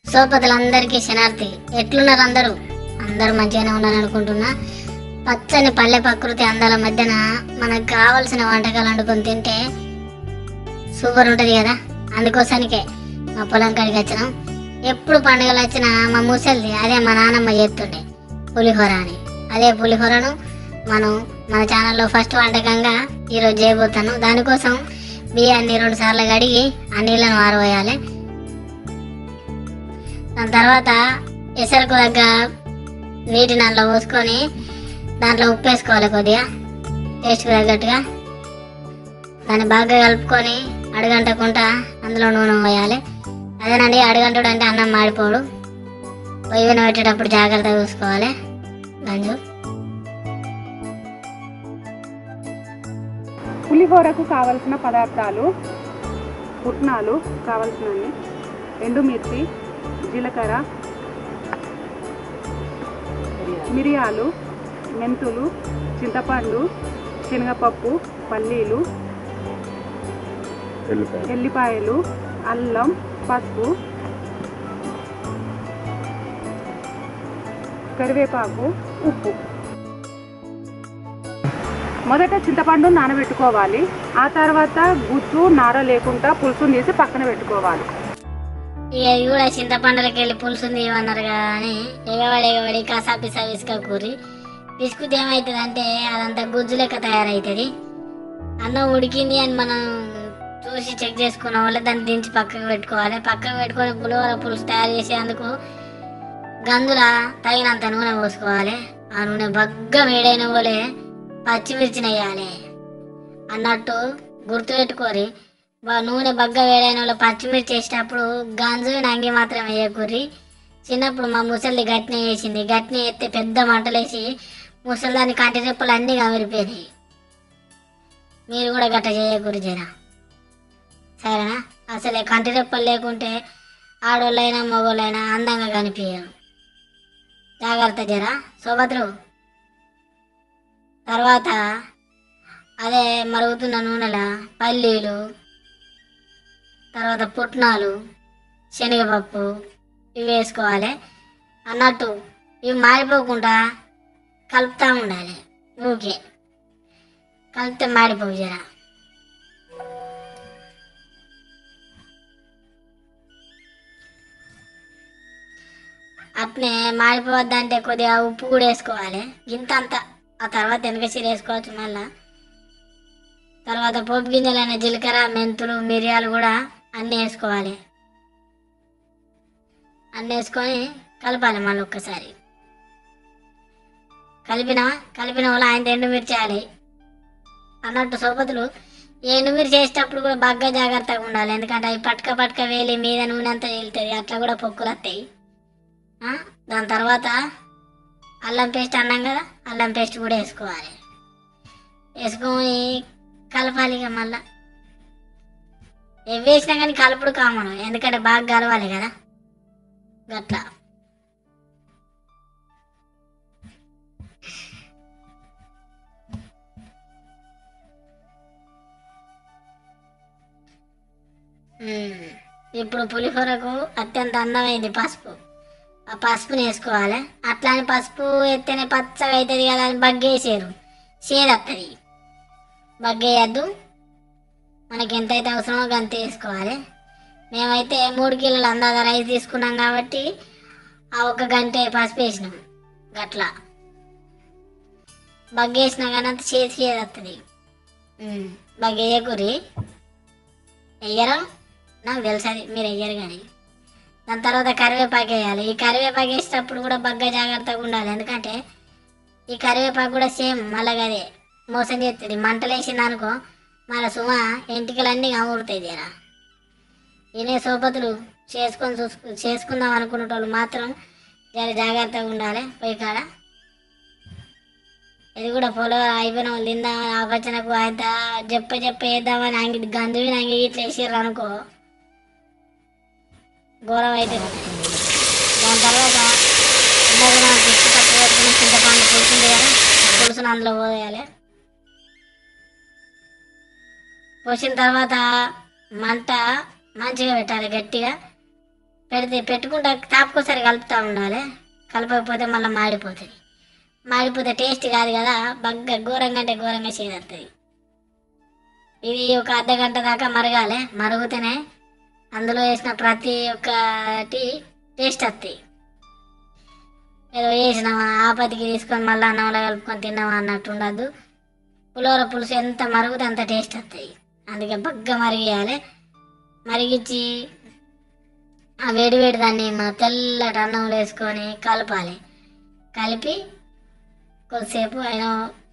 సోపతులందరికీ శనార్థి ఎట్లున్నారు అందరూ అందరూ మంచిగానే ఉన్నారని అనుకుంటున్నా పచ్చని పల్లె ప్రకృతి అందాల మధ్యన మనకు కావలసిన వంటకాలు వండుకొని తింటే సూపర్ ఉంటుంది కదా అందుకోసానికే మా పొలం కాడికి వచ్చినాం ఎప్పుడు పండుగలు వచ్చినా మా ముసలిది అదే మా నాన్నమ్మ చేస్తుండే పులిహోర అని అదే పులిహోరను మనం మన ఛానల్లో ఫస్ట్ వంటకంగా ఈరోజు చేయబోతాను దానికోసం బియ్యాన్ని రెండు సార్లు కడిగి ఆ నీళ్ళను ఆరబోయాలి దాని తర్వాత ఎసరుకు తగ్గ నీటి దాంట్లో పోసుకొని దాంట్లో ఉప్పు వేసుకోవాలి కొద్దిగా టేస్ట్కి తగ్గట్టుగా దాన్ని బాగా కలుపుకొని అడగంటకుండా అందులో నూనె పోయాలి అదేనండి అడగంటుడు అంటే అన్నం మాడిపోడు పొయ్యి మీద పెట్టేటప్పుడు జాగ్రత్తగా చూసుకోవాలి గంజు పులిహోరకు కావలసిన పదార్థాలు పుట్నాలు కావలసినవి ఎండుమిర్చి జీలకర్ర మిరియాలు మెంతులు చింతపండు శనగపప్పు పల్లీలు ఎల్లిపాయ ఎల్లిపాయలు అల్లం పసుపు కరివేపాకు ఉప్పు మొదట చింతపండు నానబెట్టుకోవాలి ఆ తర్వాత గుజ్జు నార లేకుండా పులుసుని తీసి పక్కన పెట్టుకోవాలి ఇక ఇది కూడా చింతపండులకి వెళ్ళి పులుసు తీయమన్నారు కదా అని ఎగవాడి ఎగవాడి కసా పిసా విసుక కూరి విసుకుతే ఏమవుతుంది అంటే అదంతా గుజ్జు లెక్క తయారవుతుంది అన్నం ఉడికింది అని మనం చూసి చెక్ చేసుకున్న వల్ల దాన్ని దించి పక్కకు పెట్టుకోవాలి పక్కకు పెట్టుకొని పులిహోర పులుసు తయారు చేసేందుకు గందుల తగినంత నూనె పోసుకోవాలి ఆ నూనె బగ్గ వేడైన పోలే పచ్చిమిర్చిని వేయాలి అన్నట్టు గుర్తుపెట్టుకోరి బా నూనె బగ్గ వేడైన వాళ్ళు పచ్చిమిర్చి వేసేటప్పుడు గంజు నంగి మాత్రం వేయకూరి చిన్నప్పుడు మా ముసలి గట్టిన వేసింది గట్టిన ఎత్తే పెద్ద మంటలేసి ముసలిదాని కంటి రెప్పలు అన్నీ కమిరిపోయినాయి మీరు కూడా గట్ట చేయకూరి జరా సరేనా అసలే కంటి రెప్పలు లేకుంటే ఆడోళ్ళైనా మగోళ్ళైనా అందంగా కనిపించరు జాగ్రత్త జరా సోభద్రు తర్వాత అదే మరుగుతున్న నూనెల పల్లీలు తర్వాత పుట్నాలు శనగపప్పు ఇవి వేసుకోవాలి అన్నట్టు ఇవి మాడిపోకుండా కలుపుతూ ఉండాలి ఊకే కలిపితే మాడిపోవు జరా అట్నే మాడిపోవద్దంటే కొద్దిగా ఉప్పు కూడా వేసుకోవాలి ఇంత అంత ఆ తర్వాత వెనక చీర వేసుకోవచ్చు మళ్ళా తర్వాత పోపు గింజలైన జీలకర్ర మెంతులు మిరియాలు కూడా అన్నీ వేసుకోవాలి అన్నీ వేసుకొని కలపాలి మళ్ళీ ఒక్కసారి కలిపిన కలిపిన వాళ్ళు ఆయన ఎండుమిర్చి వేయాలి అన్నట్టు సోపతులు ఈ ఎండుమిర్చి వేసేటప్పుడు కూడా బాగా జాగ్రత్తగా ఉండాలి ఎందుకంటే అవి పట్టుక పట్టుక వేలి మీద నూనె అంతా వెళ్తుంది అట్లా కూడా పొక్కులు వస్తాయి ఆ? దాని తర్వాత అల్లం పేస్ట్ అన్నాం కదా అల్లం పేస్ట్ కూడా వేసుకోవాలి వేసుకొని కలపాలి ఇక మళ్ళా ఎవి వేసినా కానీ కలుపుడు కామను ఎందుకంటే బాగా కలవాలి కదా గట్లా మ్మ్. ఇప్పుడు పులిహోరకు అత్యంత అందమైంది పసుపు ఆ పసుపుని వేసుకోవాలి అట్లా అని పసుపు ఎత్తేనే పచ్చగా అవుతుంది కదా అని బగ్గేసారు చేదత్తది బగ్గేయద్దు మనకి ఎంత అయితే అవసరమో అంత వేసుకోవాలి మేమైతే మూడు కిలోల అందాజ రైస్ తీసుకున్నాం కాబట్టి ఆ ఒక గంట పసుపు వేసినాం గట్లా బగ్గేసినా కానీ అంత చేసి చేదత్తది బగ్గేయకూరి వెయ్యరా నాకు తెలుసు అది మీరు వెయ్యరు కానీ దాని తర్వాత కరివేపాకు వేయాలి ఈ కరివేపాకు వేసేటప్పుడు కూడా బగ్గ జాగ్రత్తగా ఉండాలి ఎందుకంటే ఈ కరివేపాకు కూడా సేమ్ మళ్ళీ అదే మోసం చేస్తుంది మంటలు వేసింది అనుకో మళ్ళీ సుమ ఎంటికలన్నీ అమ్ముడుతాయి తీరా ఈయనే సోపతులు చేసుకొని చూసుకు చేసుకుందాం అనుకునేటోళ్ళు మాత్రం జర జాగ్రత్తగా ఉండాలి పోయి కాడ ఇది కూడా పొలం అయిపోయిన వాళ్ళు తిందామని ఆపచ్చనకు ఆయన చెప్ప చెప్ప వేద్దామని అంగి గందువి అంగి ఇట్లా వేసిర్రు అనుకో ఘోరం అవుతుంది దాని తర్వాత ఇందాక మనం పిచ్చి పట్టు పెట్టుకుని చింతపండు పులుసుంది కదా ఆ పులుసును అందులో పోయాలి పోసిన తర్వాత మంట మంచిగా పెట్టాలి గట్టిగా పెడితే పెట్టుకుంటా తాపుకోసారి కలుపుతూ ఉండాలి కలపకపోతే మళ్ళీ మాడిపోతుంది మాడిపోతే టేస్ట్ కాదు కదా బగ్గ ఘోరంగా అంటే ఘోరంగా చేదవుతుంది ఇది ఒక అర్ధ గంట దాకా మరగాలి మరుగుతూనే అందులో వేసిన ప్రతి ఒక్కటి టేస్ట్ వస్తాయి ఏదో వేసినామా ఆపతికి తీసుకొని మళ్ళీ అన్నంలో కలుపుకొని తిన్నామా అన్నట్టు ఉండద్దు పులిహోర పులుసు ఎంత మరుగుతే అంత టేస్ట్ వస్తాయి అందుకే బగ్గ మరిగియాలి మరిగించి ఆ వేడి వేడి దాన్ని మన తెల్లటి అన్నంలో వేసుకొని కలపాలి కలిపి కొద్దిసేపు ఆయన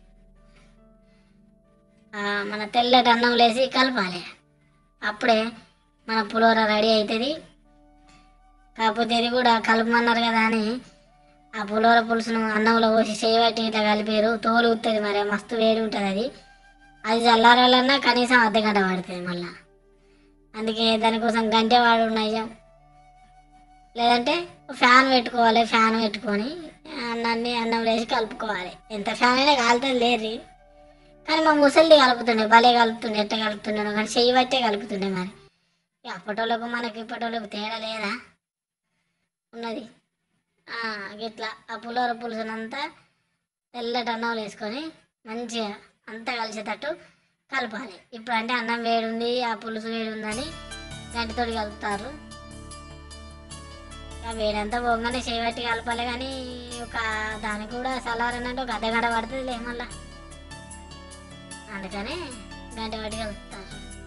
ఆ, మన తెల్లటి అన్నంలో వేసి కలపాలి అప్పుడే మన పులిహోర రెడీ అవుతుంది కాకపోతే ఇది కూడా కలపమన్నారు కదా అని ఆ పులిహోర పులుసును అన్నంలో పోసి చేయబట్టి ఇట్లా కలిపారు తోలు ఉతుంది మరి మస్తు వేడి ఉంటుంది అది అది చల్లారాలన్నా కనీసం అర్ధ గంట పడుతుంది మళ్ళా అందుకే దానికోసం గంటె వాడు నయం లేదంటే ఫ్యాన్ పెట్టుకోవాలి ఫ్యాన్ పెట్టుకొని అన్నాన్ని అన్నం వేసి కలుపుకోవాలి ఎంత ఫ్యాన్ అయినా కాలుతుంది లేరు కానీ మా ముసలిది కలుపుతుండే భలే కలుపుతుండే ఎట్ట కలుపుతుండే కానీ చెయ్యి బట్టే కలుపుతుండే మరి ఇక అప్పటోళ్ళకు మనకి ఇప్పటోళ్ళకు తేడా లేదా ఉన్నది ఆ, గిట్లా ఆ పులిహోర పులుసునంతా తెల్లటి అన్నం వేసుకొని మంచిగా అంతా కలిసేటట్టు కలపాలి ఇప్పుడు అంటే అన్నం వేడి ఉంది ఆ పులుసు వేడి ఉందని గంటితోటి కలుపుతారు ఆ వేడంతా పోగానే చేయబట్టి కలపాలి కానీ ఒక దానికి కూడా సలారనంటే ఒక అర్ధగంట పడుతుంది లే మళ్ళా అందుకనే గంట పట్టి కలుపుతారు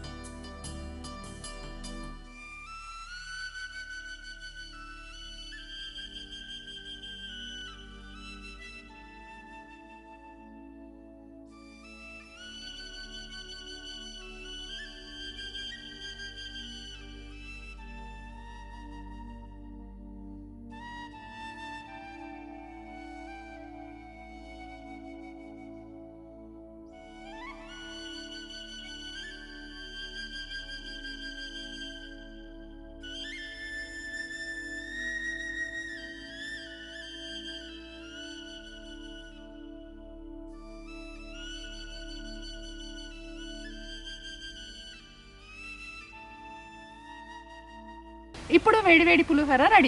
ఇప్పుడు వేడి వేడి పులిహోర రెడీ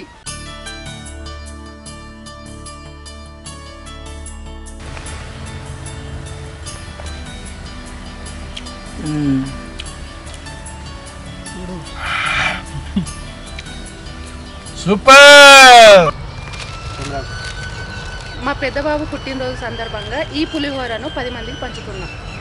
సూపర్ మా పెద్ద బాబు పుట్టినరోజు సందర్భంగా ఈ పులిహోరను పది మందికి పంచుకున్నాం